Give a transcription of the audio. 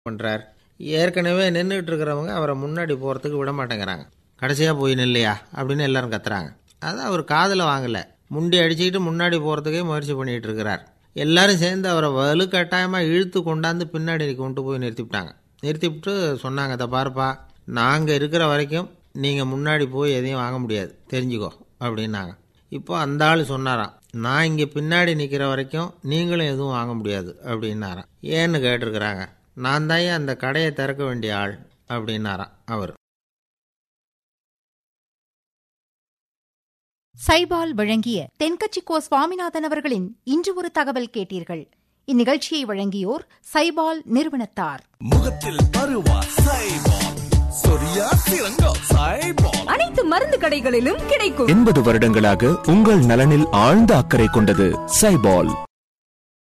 பண்ணுறார் ஏற்கனவே நின்றுட்டு இருக்கிறவங்க அவரை முன்னாடி போகிறதுக்கு விட மாட்டேங்கிறாங்க கடைசியாக போய் நில்லையா அப்படின்னு எல்லாரும் கத்துறாங்க அது அவர் காதில் வாங்கலை முண்டி அடிச்சுக்கிட்டு முன்னாடி போகிறதுக்கே முயற்சி பண்ணிகிட்டு இருக்கிறார் எல்லாரும் சேர்ந்து அவரை வலுக்கட்டாயமாக இழுத்து கொண்டாந்து பின்னாடி கொண்டு போய் நிறுத்திவிட்டாங்க நிறுத்திவிட்டு சொன்னாங்க இதை பாருப்பா நாங்கள் இருக்கிற வரைக்கும் நீங்கள் முன்னாடி போய் எதையும் வாங்க முடியாது தெரிஞ்சுக்கோ அப்படின்னாங்க இப்போ அந்த ஆள் சொன்னாராம் நான் இங்கே பின்னாடி நிற்கிற வரைக்கும் நீங்களும் எதுவும் வாங்க முடியாது அப்படின்னாராம் ஏன்னு கேட்டிருக்கிறாங்க நான் தான் ஏன் அந்த கடையை திறக்க வேண்டிய ஆள் அப்படின்னாராம் அவர் சைபால் வழங்கிய தென்கட்சிக்கோ சுவாமிநாதன் அவர்களின் இன்று ஒரு தகவல் கேட்டீர்கள் இந்நிகழ்ச்சியை வழங்கியோர் சைபால் நிறுவனத்தார் முகத்தில் பருவா சைபால் சொரியா சிறங்கோ சைபால் அனைத்து மருந்து கடைகளிலும் கிடைக்கும் எண்பது வருடங்களாக உங்கள் நலனில் ஆழ்ந்த அக்கறை கொண்டது சைபால்